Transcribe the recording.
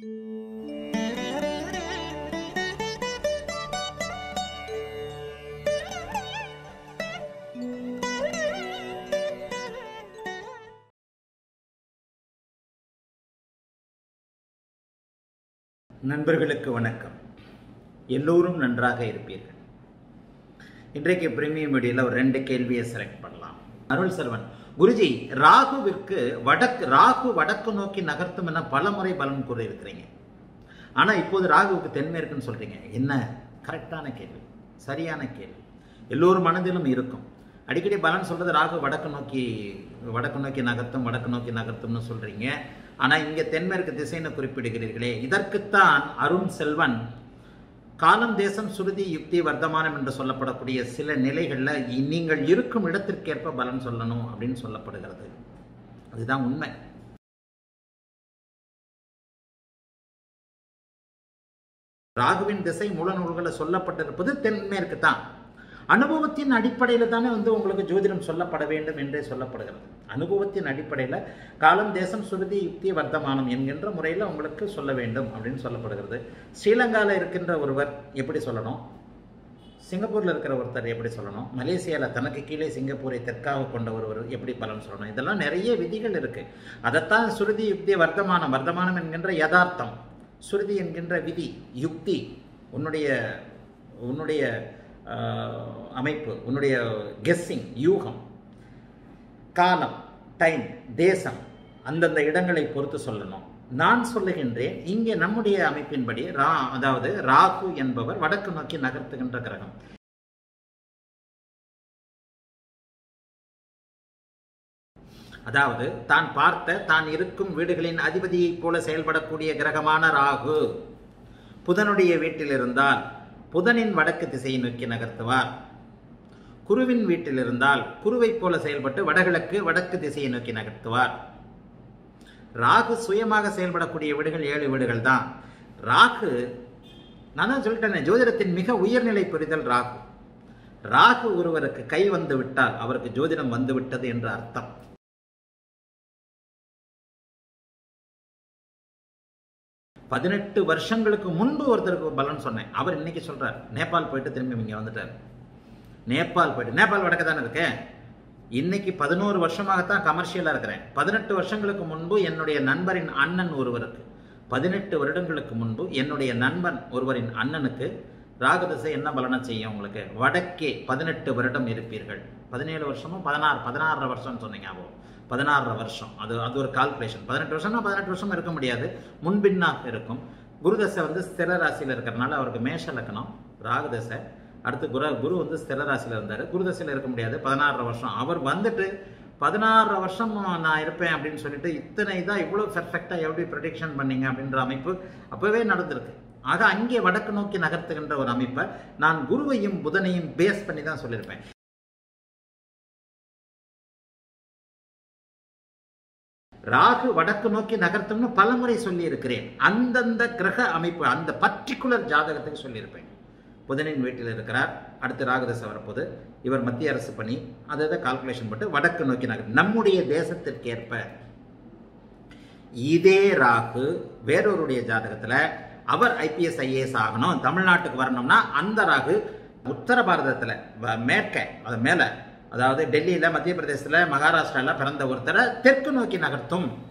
நண்பர்களுக்கு வணக்கம் எல்லோரும் நன்றாக இருப்பீர்கள் இன்றைக்கு பிரீமியம் வீடியோல ஒரு ரெண்டு கேள்வியை செலக்ட் பண்ணலாம் அருள் செல்வன் குருஜி ராகுவிற்கு வடக்கு ராகு வடக்கு நோக்கி நகர்த்தும் என பலமுறை பலன் கூறியிருக்கிறீங்க ஆனா இப்போது ராகுவுக்கு தென்மேற்குன்னு சொல்றீங்க என்ன கரெக்டான கேள்வி சரியான கேள்வி எல்லோரும் மனதிலும் இருக்கும் அடிக்கடி பலன் சொல்றது ராகு வடக்கு நோக்கி வடக்கு நோக்கி நகர்த்தும் வடக்கு நோக்கி நகர்த்தும்னு சொல்றீங்க ஆனா இங்க தென்மேற்கு திசைன்னு குறிப்பிடுகிறீர்களே இதற்குத்தான் அருண் செல்வன் காலம் தேசம் சுருதி யுக்தி வர்த்தமானம் என்று சொல்லப்படக்கூடிய சில நிலைகள்ல இ- நீங்கள் இருக்கும் இடத்திற்கேற்ப பலன் சொல்லணும் அப்படின்னு சொல்லப்படுகிறது அதுதான் உண்மை ராகுவின் திசை மூல நூல்களில் சொல்லப்பட்டிருப்பது தென்மேற்கு தான் அனுபவத்தின் அடிப்படையில் தானே வந்து உங்களுக்கு ஜோதிடம் சொல்லப்பட வேண்டும் என்றே சொல்லப்படுகிறது அனுபவத்தின் அடிப்படையில் காலம் தேசம் சுருதி யுக்தி வர்த்தமானம் என்கின்ற முறையில் உங்களுக்கு சொல்ல வேண்டும் அப்படின்னு சொல்லப்படுகிறது ஸ்ரீலங்காவில் இருக்கின்ற ஒருவர் எப்படி சொல்லணும் சிங்கப்பூரில் இருக்கிற ஒருத்தர் எப்படி சொல்லணும் மலேசியாவில் தனக்கு கீழே சிங்கப்பூரை தெற்காக கொண்ட ஒருவர் எப்படி பலன் சொல்லணும் இதெல்லாம் நிறைய விதிகள் இருக்கு அதைத்தான் சுருதி யுக்தி வர்த்தமானம் வர்த்தமானம் என்கின்ற யதார்த்தம் சுருதி என்கின்ற விதி யுக்தி உன்னுடைய உன்னுடைய ஆஹ், அமைப்பு உன்னுடைய கெஸ்ஸிங் யூகம் காலம் டைம் தேசம் அந்தந்த இடங்களை பொறுத்து சொல்லணும் நான் சொல்லுகின்றேன் இங்கே நம்முடைய அமைப்பின்படி ரா அதாவது ராகு என்பவர் வடக்கு நோக்கி நகர்த்துகின்ற கிரகம் அதாவது தான் பார்த்த தான் இருக்கும் வீடுகளின் அதிபதியைப் போல செயல்படக்கூடிய கிரகமான ராகு புதனுடைய வீட்டில் இருந்தால் புதனின் வடக்கு திசையை நோக்கி நகர்த்துவார் குருவின் வீட்டில் இருந்தால் குருவைப் போல செயல்பட்டு வடகிழக்கு வடக்கு திசையை நோக்கி நகர்த்துவார் ராகு சுயமாக செயல்படக்கூடிய வீடுகள் ஏழு வீடுகள் தான் ராகு நான் தான் சொல்லிட்டேனே ஜோதிடத்தின் மிக உயர்நிலை புரிதல் ராகு ராகு ஒருவருக்கு கை வந்து விட்டால் அவருக்கு ஜோதிடம் வந்து விட்டது என்று அர்த்தம் பதினெட்டு வருஷங்களுக்கு முன்பு ஒருத்தருக்கு பலன் சொன்னேன் அவர் இன்னைக்கு சொல்றார் நேபாள் போயிட்டு திரும்பி இங்க வந்துட்டார் நேபாள் போயிட்டு நேபாள் வடக்கு தானே இருக்கேன் இன்னைக்கு பதினோரு வருஷமாகத்தான் கமர்ஷியலாக இருக்கிறேன் பதினெட்டு வருஷங்களுக்கு முன்பு என்னுடைய நண்பரின் அண்ணன் ஒருவருக்கு பதினெட்டு வருடங்களுக்கு முன்பு என்னுடைய நண்பன் ஒருவரின் அண்ணனுக்கு ராகதசை என்ன பலனை செய்யும் உங்களுக்கு வடக்கே பதினெட்டு வருடம் இருப்பீர்கள் பதினேழு வருஷமும் பதினாறு பதினாறரை வருஷம்னு சொன்னீங்க ஞாபகம் பதினாறரை வருஷம் அது அது ஒரு கால்குலேஷன் பதினெட்டு வருஷம்னா பதினெட்டு வருஷம் இருக்க முடியாது முன்பின்னாக இருக்கும் குருதசை வந்து ஸ்திர ராசியில் இருக்கிறனால அவருக்கு மேஷ லக்கணம் ராகுதசை அடுத்து குரு குரு வந்து ஸ்திர ராசியில் இருந்தார் குருதசையில் இருக்க முடியாது பதினாறரை வருஷம் அவர் வந்துட்டு பதினாறு வருஷம் நான் இருப்பேன் அப்படின்னு சொல்லிட்டு இத்தனை இதாக இவ்வளோ பெர்ஃபெக்டாக எப்படி ப்ரொடிக்ஷன் பண்ணீங்க அப்படின்ற அமைப்பு அப்போவே நடந்திருக்கு ஆக அங்கே வடக்கு நோக்கி நகர்த்துகின்ற ஒரு அமைப்பை நான் குருவையும் புதனையும் பேஸ் பண்ணி தான் சொல்லியிருப்பேன் ராகு வடக்கு நோக்கி நகர்த்தும்னு பலமுறை சொல்லி இருக்கிறேன் அந்தந்த கிரக அமைப்பு அந்த பர்டிகுலர் ஜாதகத்துக்கு சொல்லியிருப்பேன் புதனின் வீட்டில் இருக்கிறார் அடுத்து ராகுதசை வரப்போது இவர் மத்திய அரசு பணி அதை அதை கால்குலேஷன் போட்டு வடக்கு நோக்கி நகர் நம்முடைய தேசத்திற்கேற்ப இதே ராகு வேறொருடைய ஜாதகத்துல அவர் ஐபிஎஸ் ஐஏஎஸ் ஆகணும் தமிழ்நாட்டுக்கு வரணும்னா அந்த ராகு உத்தர பாரதத்துல வ- மேற்க அது மேல அதாவது டெல்லியில மத்திய பிரதேசத்துல மகாராஷ்டிரால பிறந்த ஒருத்தரை தெற்கு நோக்கி நகர்த்தும்